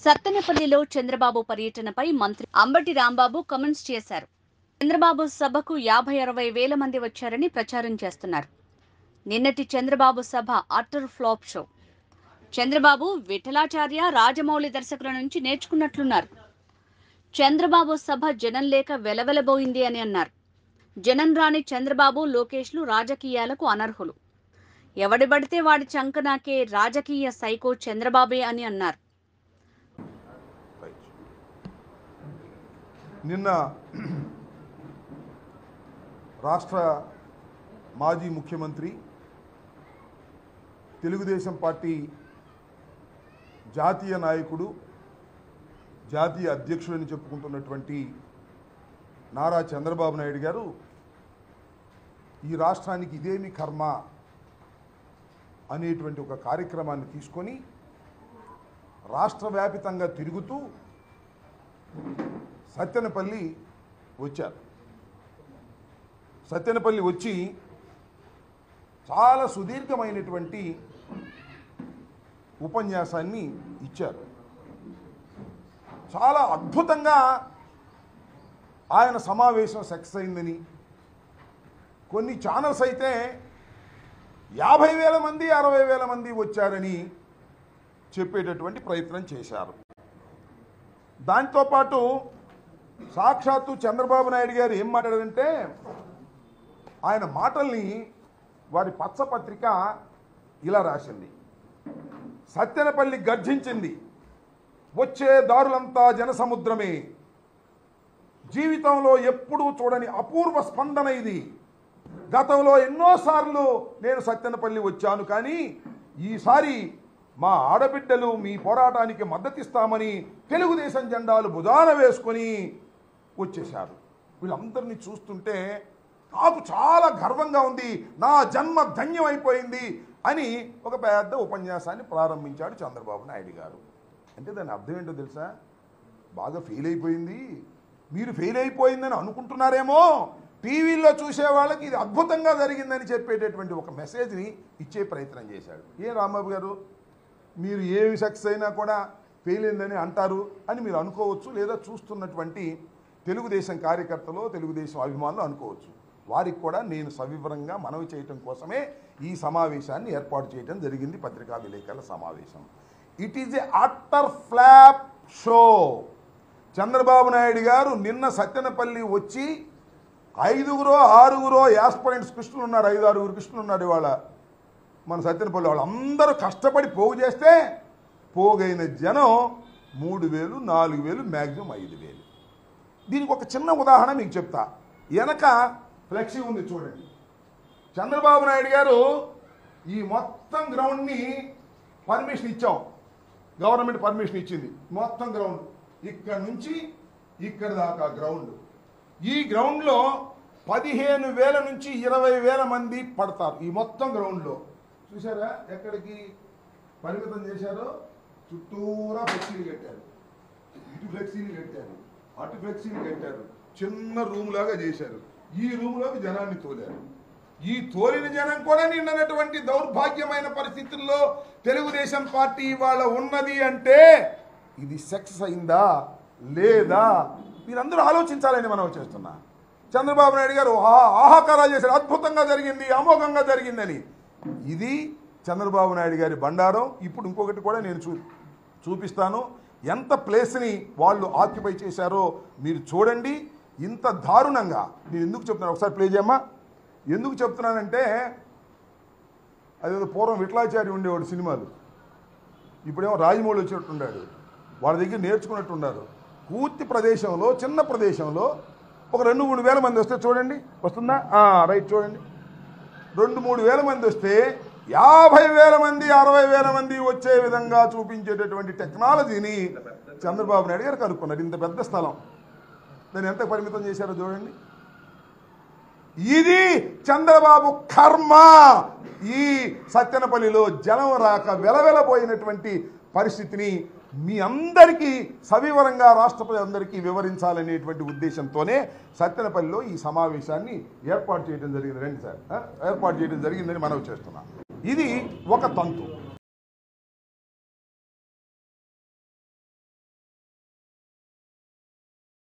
సత్తెనపల్లిలో చంద్రబాబు పర్యటనపై మంత్రి అంబటి రాంబాబు కమెంట్స్ చేశారు చంద్రబాబు సభకు యాభై అరవై వేల మంది వచ్చారని ప్రచారం చేస్తున్నారు నిన్నటి చంద్రబాబు సభ utter flop show Chandrababu Vithalacharya Rajamouli దర్శకుల నుంచి నేర్చుకున్నట్లున్నారు చంద్రబాబు సభ జనం లేక వెలవెలబోయింది అని అన్నారు జనం రాని చంద్రబాబు లోకేష్లు రాజకీయాలకు అనర్హులు ఎవడి పడితే వాడి చంకనాకే రాజకీయ సైకో చంద్రబాబే అని అన్నారు రైట్ నిన్న రాష్ట్ర మాజీ ముఖ్యమంత్రి తెలుగుదేశం పార్టీ జాతీయ నాయకుడు జాతీయ అధ్యక్షుడని చెప్పుకుంటున్నటువంటి నారా చంద్రబాబు నాయుడు గారు ఈ రాష్ట్రానికి ఇదేమి కర్మ అనేటువంటి ఒక కార్యక్రమాన్ని తీసుకొని రాష్ట్ర వ్యాపితంగా తిరుగుతూ సత్తెనపల్లి వచ్చారు సత్తెనపల్లి వచ్చి చాలా సుదీర్ఘమైనటువంటి ఉపన్యాసాన్ని ఇచ్చారు చాలా అద్భుతంగా ఆయన సమావేశం సక్సెస్ అయిందని కొన్ని ఛానల్స్ అయితే యాభై వేల మంది అరవై వేల మంది వచ్చారని చెప్పేటటువంటి ప్రయత్నం చేశారు దాంతోపాటు సాక్షాత్తు చంద్రబాబు నాయుడు గారు ఏం మాట్లాడారంటే ఆయన మాటల్ని వారి పచ్చపత్రిక ఇలా రాసింది సత్యనపల్లి గర్జించింది వచ్చే దారులంతా జనసముద్రమే జీవితంలో ఎప్పుడూ చూడని అపూర్వ స్పందన ఇది గతంలో ఎన్నోసార్లు నేను సత్యనపల్లి వచ్చాను కానీ ఈసారి మా ఆడబిడ్డలు మీ పోరాటానికి మద్దతిస్తామని తెలుగుదేశం జెండాలు భుజాన వేసుకొని వచ్చేశారు వీళ్ళందరినీ చూస్తుంటే నాకు చాలా గర్వంగా ఉంది నా జన్మ ధన్యం అయిపోయింది అని ఒక పెద్ద ఉపన్యాసాన్ని ప్రారంభించాడు చంద్రబాబు నాయుడు గారు అంటే దాని అర్థం ఏంటో తెలుసా బాగా ఫెయిల్ అయిపోయింది మీరు ఫెయిల్ అయిపోయిందని అనుకుంటున్నారేమో టీవీల్లో చూసే వాళ్ళకి ఇది అద్భుతంగా జరిగిందని చెప్పేటటువంటి ఒక మెసేజ్ని ఇచ్చే ప్రయత్నం చేశాడు ఏ రాంబాబు గారు మీరు ఏమి సక్సెస్ అయినా కూడా ఫెయిల్ అయిందని అంటారు అని మీరు అనుకోవచ్చు లేదా చూస్తున్నటువంటి తెలుగుదేశం కార్యకర్తలు తెలుగుదేశం అభిమానులు అనుకోవచ్చు వారికి కూడా నేను సవివరంగా మనవి చేయటం కోసమే ఈ సమావేశాన్ని ఏర్పాటు చేయడం జరిగింది పత్రికా విలేకరుల సమావేశం it is a utter flop show Chandrababu Naidu garu నిన్న సత్యనపల్లి వచ్చి ఐదుగురో ఆరుగురో యాస్పరెంట్స్ కృష్ణులు ఉన్నారు ఐదు ఆరుగురు కృష్ణులు ఉన్నారు ఇవాళ మన సత్యనపల్లి వాళ్ళు అందరూ కష్టపడి పోగు చేస్తే పోగైన జనం మూడు వేలు నాలుగు వేలు మ్యాక్సిమం ఐదు వేలు దీనికి ఒక చిన్న ఉదాహరణ మీకు చెప్తా వెనక ఫ్లెక్సీ ఉంది చూడండి చంద్రబాబు నాయుడు గారు ఈ మొత్తం గ్రౌండ్ని పర్మిషన్ ఇచ్చాం గవర్నమెంట్ పర్మిషన్ ఇచ్చింది మొత్తం గ్రౌండ్ ఇక్కడ నుంచి ఇక్కడ దాకా గ్రౌండ్ ఈ గ్రౌండ్లో పదిహేను వేల నుంచి ఇరవై వేల మంది పడతారు ఈ మొత్తం గ్రౌండ్లో చూసారా ఎక్కడికి పరిమితం చేశారో చుట్టూరా ఫ్లెక్సీలు కట్టారు ఇటు ఫ్లెక్సీలు కట్టారు అటు ఫ్లెక్సీలు కట్టారు చిన్న రూమ్ లాగా చేశారు ఈ రూమ్లోకి జనాన్ని తోలారు ఈ తోలిన జనం కూడా నిన్నటువంటి దౌర్భాగ్యమైన పరిస్థితుల్లో తెలుగుదేశం పార్టీ ఇవాళ ఉన్నది అంటే ఇది సక్సెస్ అయిందా లేదా మీరందరూ ఆలోచించాలని మనం చేస్తున్నా చంద్రబాబు నాయుడు గారు ఆహా ఆహాకారాలు చేశారు అద్భుతంగా జరిగింది అమోఘంగా జరిగిందని ఇది చంద్రబాబు నాయుడు గారి బండారం ఇప్పుడు ఇంకొకటి కూడా నేను చూ చూపిస్తాను ఎంత ప్లేస్ని వాళ్ళు ఆక్యుపై చేశారో మీరు చూడండి ఇంత దారుణంగా నేను ఎందుకు చెప్తున్నాను ఒకసారి ప్లే చేయమ్మా ఎందుకు చెప్తున్నానంటే అదేదో పూర్వం విఠలాచారి ఉండేవాడు సినిమాలు ఇప్పుడేమో రాజమౌళి వచ్చినట్టున్నాడు వాళ్ళ దగ్గర నేర్చుకున్నట్టున్నారు పూర్తి ప్రదేశంలో చిన్న ప్రదేశంలో ఒక రెండు మూడు వేల మంది వస్తే చూడండి వస్తుందా ఆ, రైట్ చూడండి రెండు మూడు వేల మంది వస్తే యాభై వేల మంది అరవై వేల మంది వచ్చే విధంగా చూపించేటటువంటి టెక్నాలజీని చంద్రబాబు నాయుడు గారు కనుక్కున్నారు ఇంత పెద్ద స్థలం దాన్ని ఎంత పరిమితం చేశారో చూడండి ఇది చంద్రబాబు కర్మ ఈ సత్యనపల్లిలో జనం రాక వెలవెలబోయినటువంటి పరిస్థితిని మీ అందరికీ సవివరంగా రాష్ట్ర ప్రజలందరికీ వివరించాలనేటువంటి ఉద్దేశంతోనే సత్యనపల్లిలో ఈ సమావేశాన్ని ఏర్పాటు చేయడం జరిగింది రండి సార్ ఆ? ఏర్పాటు చేయడం జరిగిందని మనవి చేస్తున్నాం ఇది ఒక తంతు